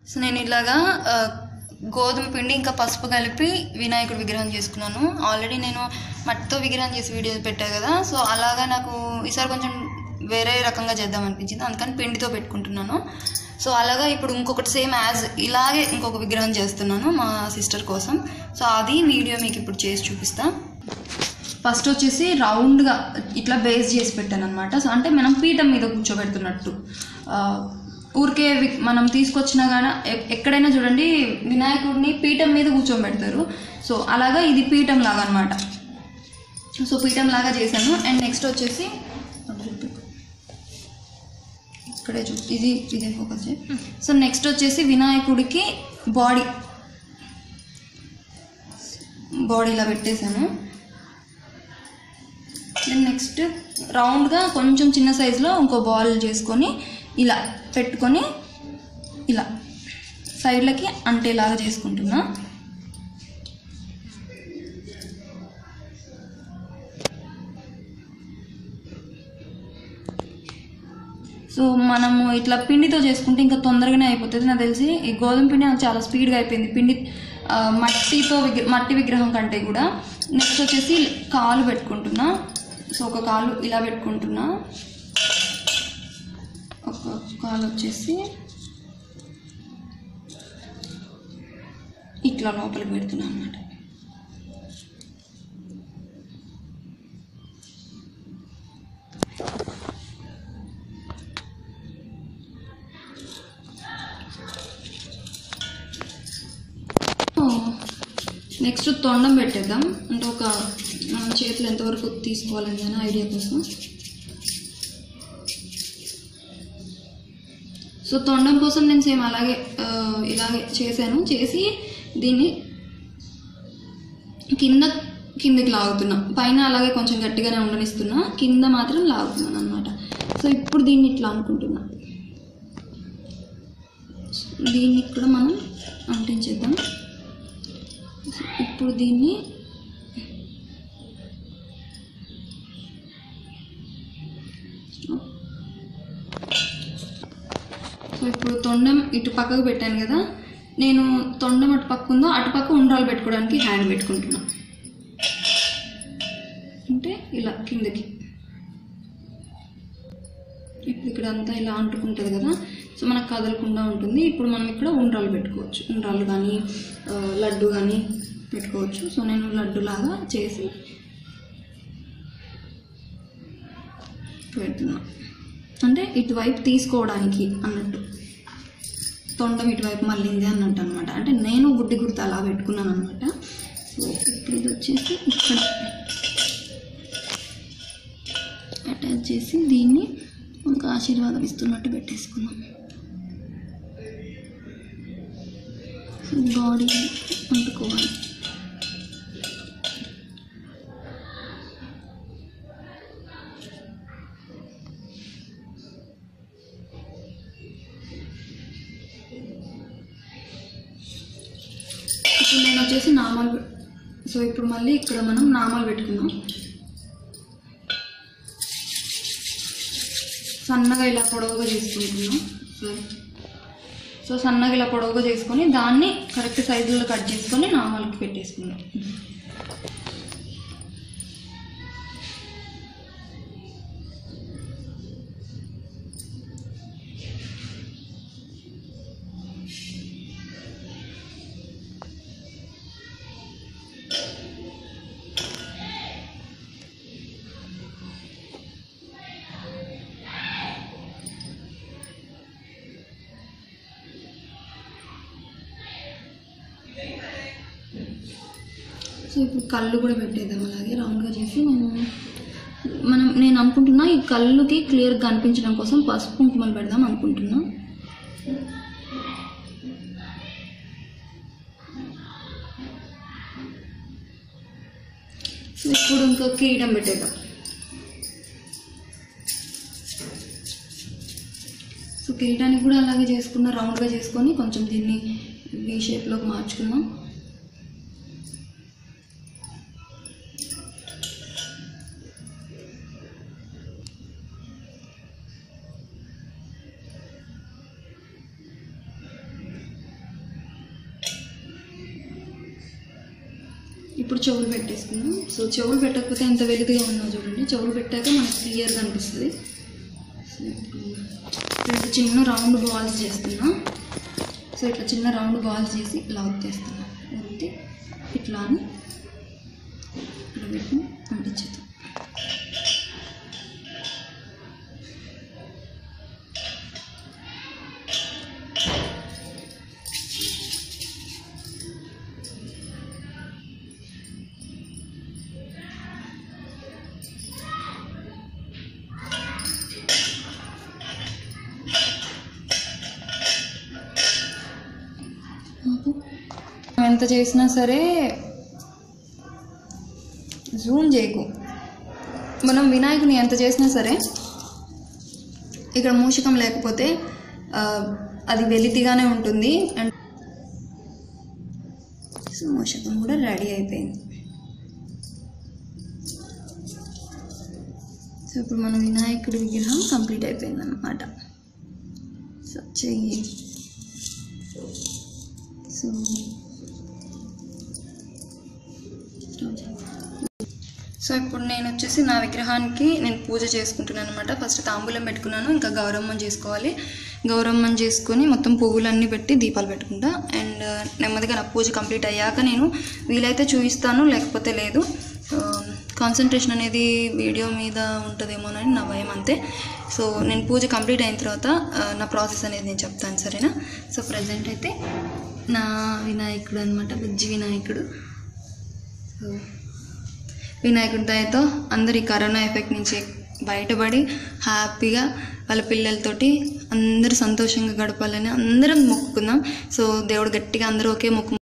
so నేను ఇలాగా ఆ, గోధుమ పిండి ఇంకా పసుపు కలిపి వినాయకుడి విగ్రహం చేసుకున్నాను ఆల్రెడీ నేను మట్టితో విగ్రహం చేసి వీడియో పెట్టా కదా సో అలాగా నాకు ఈసారి కొంచెం వేరే రకంగా చేద్దాం అనిపించింది అందుకని పిండితో పెట్టుకుంటున్నాను సో అలాగా ఇప్పుడు ఇంకొకటి సేమ్ యాజ్ ఇలాగే ఇంకొక విగ్రహం చేస్తున్నాను మా సిస్టర్ కోసం సో అది వీడియో మీకు ఇప్పుడు చేసి చూపిస్తా ఫస్ట్ వచ్చేసి రౌండ్గా ఇట్లా బేస్ చేసి పెట్టాను అనమాట సో అంటే మనం పీఠం మీద కూర్చోబెడుతున్నట్టు ఆ, ఊరికే వి- మనం తీసుకొచ్చినా కానీ ఎక్కడైనా చూడండి వినాయకుడిని పీఠం మీద కూర్చోబెడతారు సో అలాగా ఇది పీఠం లాగా అనమాట సో పీఠం లాగా చేశాను అండ్ నెక్స్ట్ వచ్చేసి ఇక్కడే చూ ఇది ఇదే ఫోకస్ చేయి సో నెక్స్ట్ వచ్చేసి వినాయకుడికి బాడీ బాడీ ఇలా పెట్టేశాను దెన్ నెక్స్ట్ రౌండ్గా కొంచెం చిన్న సైజులో ఇంకో బాల్ చేసుకొని ఇలా పెట్టుకొని ఇలా సైడ్లకి అంటేలాగా చేసుకుంటున్నా సో మనము ఇట్లా పిండితో చేసుకుంటే ఇంకా తొందరగానే అయిపోతుంది నాకు తెలిసి ఈ గోధుమ పిండి నాకు చాలా స్పీడ్గా అయిపోయింది పిండి ఆ, మట్టితో విగ్ర మట్టి విగ్రహం కంటే కూడా నెక్స్ట్ వచ్చేసి కాలు పెట్టుకుంటున్నా సో ఒక కాలు ఇలా పెట్టుకుంటున్నా ఒక కాలు వచ్చేసి ఇట్లా లోపలికి పెడుతున్నా అనమాట నెక్స్ట్ తొండం పెట్టేద్దాం అంటే ఒక మనం చేతులు ఎంతవరకు తీసుకోవాలని అని ఐడియా కోసం సో తొండం కోసం నేను సేమ్ అలాగే ఆ, ఇలాగే చేశాను చేసి దీన్ని కింద కిందకి లాగుతున్నా పైన అలాగే కొంచెం గట్టిగానే ఉండనిస్తున్నా కింద మాత్రం లాగుతున్నాను అనమాట సో ఇప్పుడు దీన్ని ఇట్లా అనుకుంటున్నా దీన్ని కూడా మనం అంటించేద్దాం ఇప్పుడు దీన్ని సో ఇప్పుడు తొండం ఇటు పక్కకు పెట్టాను కదా నేను తొండం అటు పక్క ఉందో అటు పక్క ఉండ్రాలు పెట్టుకోవడానికి హ్యాండ్ పెట్టుకుంటున్నా అంటే ఇలా కిందకి ఇప్పుడు ఇక్కడ అంతా ఇలా అంటుకుంటుంది కదా సో మనకు కదలకుండా ఉంటుంది ఇప్పుడు మనం ఇక్కడ ఉండ్రాలు పెట్టుకోవచ్చు ఉండ్రాలు కానీ ఆ, లడ్డు కానీ పెట్టుకోవచ్చు సో నేను లడ్డు లాగా చేసి పెడుతున్నా అంటే ఇటువైపు తీసుకోవడానికి అన్నట్టు తొండం ఇటువైపు మళ్ళీంది అన్నట్టు అనమాట అంటే నేను గుడ్డి గుర్తు అలా పెట్టుకున్నాను అనమాట సో ఇప్పుడు ఇది వచ్చేసి ఇక్కడ అటాచ్ చేసి దీన్ని ఇంకా ఆశీర్వాదం ఇస్తున్నట్టు పెట్టేసుకున్నాం బాడీ అంటుకోవాలి ఇప్పుడు నేను వచ్చేసి నామాలు పె- సో ఇప్పుడు మళ్ళీ ఇక్కడ మనం నామాలు పెట్టుకుందాం సన్నగా ఇలా పొడవుగా చేసుకుంటున్నాం సో సో సన్నగా ఇలా పొడవుగా చేసుకొని దాన్ని కరెక్ట్ సైజులో కట్ చేసుకొని నామాలకి పెట్టేసుకుందాం సో ఇప్పుడు కళ్ళు కూడా పెట్టేద్దాం అలాగే రౌండ్గా చేసి నేను మనం నేను అనుకుంటున్నా ఈ కళ్ళుకి క్లియర్గా కనిపించడం కోసం పసుపు కుంకుమలు పెడదాం అనుకుంటున్నా సో ఇప్పుడు ఇంకో కిరీటం పెట్టేద్దాం సో కిరీటానికి కూడా అలాగే చేసుకున్న రౌండ్గా చేసుకొని కొంచెం దీన్ని వీ షేప్లోకి మార్చుకుందాం ఇప్పుడు చెవులు పెట్టేసుకున్నాం సో చెవులు పెట్టకపోతే ఎంత వెలుగుగా ఉందో చూడండి చెవులు పెట్టాక మనకు క్లియర్గా అనిపిస్తుంది సో ఇప్పుడు ఇప్పుడు చిన్న రౌండ్ బాల్స్ చేస్తున్నా సో ఇట్లా చిన్న రౌండ్ బాల్స్ చేసి ఇలా ఒత్తేస్తున్నా ఒత్తి ఇట్లా అని ఇట్లా పెట్టి అంటించేద్దాం ఎంత చేసినా సరే జూమ్ చేయకు మనం వినాయకుని ఎంత చేసినా సరే ఇక్కడ మూషికం లేకపోతే ఆ, అది వెలితిగానే ఉంటుంది అండ్ సో మూషికం కూడా రెడీ అయిపోయింది సో ఇప్పుడు మన వినాయకుడి విగ్రహం కంప్లీట్ అయిపోయింది అనమాట సో చెయ్యి సో సో ఇప్పుడు నేను వచ్చేసి నా విగ్రహానికి నేను పూజ చేసుకుంటున్నాను అనమాట ఫస్ట్ తాంబూలం పెట్టుకున్నాను ఇంకా గౌరమ్మం చేసుకోవాలి గౌరమ్మం చేసుకొని మొత్తం పువ్వులన్నీ పెట్టి దీపాలు పెట్టుకుంటా అండ్ నెమ్మదిగా నా పూజ కంప్లీట్ అయ్యాక నేను వీలైతే చూపిస్తాను లేకపోతే లేదు కాన్సన్ట్రేషన్ అనేది వీడియో మీద ఉంటుందేమోనని నా భయం అంతే సో నేను పూజ కంప్లీట్ అయిన తర్వాత ఆ, నా ప్రాసెస్ అనేది నేను చెప్తాను సరేనా సో ప్రజెంట్ అయితే నా వినాయకుడు అనమాట బుజ్జి వినాయకుడు సో వినాయకుడి దయతో అందరు ఈ కరోనా ఎఫెక్ట్ నుంచి బయటపడి హ్యాపీగా వాళ్ళ పిల్లలతోటి అందరూ సంతోషంగా గడపాలని అందరం మొక్కుకుందాం సో దేవుడు గట్టిగా అందరూ ఒకే మొక్కు